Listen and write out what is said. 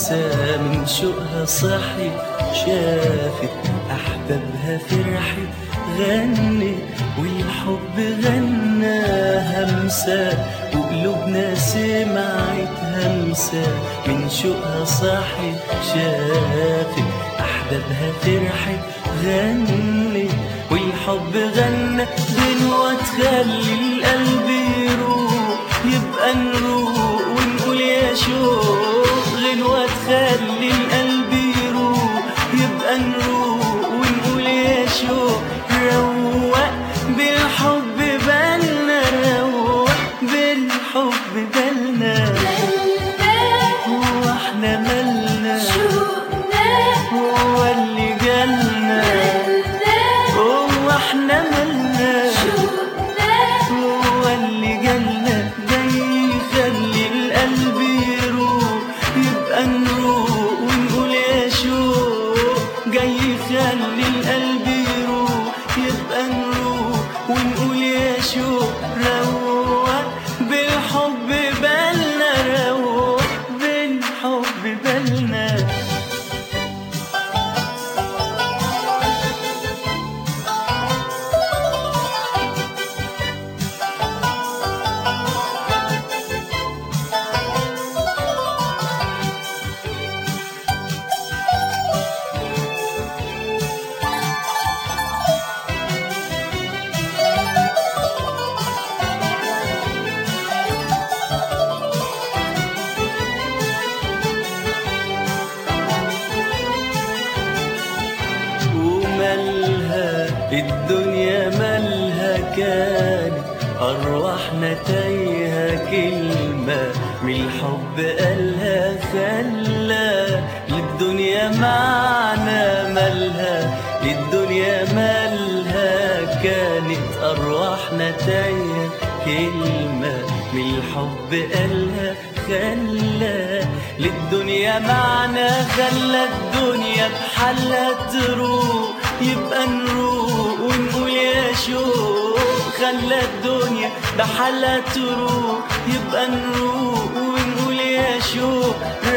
همسة من شوقها صحي شافت أحبابها فرحت غنت والحب غنى همسة وقلوبنا سمعت همسة من شوقها صحي شافت أحبابها فرحت غنت والحب غنى غنوة تخلي القلب يروح يبقى نروح ونقول يا شوق غنوة تخلي القلب يروح يبقى نروح ونقول يا شوق روق بالحب بالنا روق بالحب بالنا هو احنا مالنا هو اللي جالنا هو احنا مالنا هو اللي جالنا جاي يخلي القلب يروح يبقى نروح ونقول يا شوق جاي يخلي القلب يروح يبقى نروح ونقول يا شوق روق بالحب بالنا روق بالحب بالنا ومالها الدنيا مالها كانت أرواحنا تايهة كلمة من الحب قالها خلى للدنيا معنى مالها للدنيا مالها كانت أرواحنا تايهة كلمة من الحب قالها خلى للدنيا معنى خلى الدنيا بحالها تروح يبقى نروح ونقول يا شوق خلى الدنيا بحالها تروح يبقى نروح ونقول يا شوق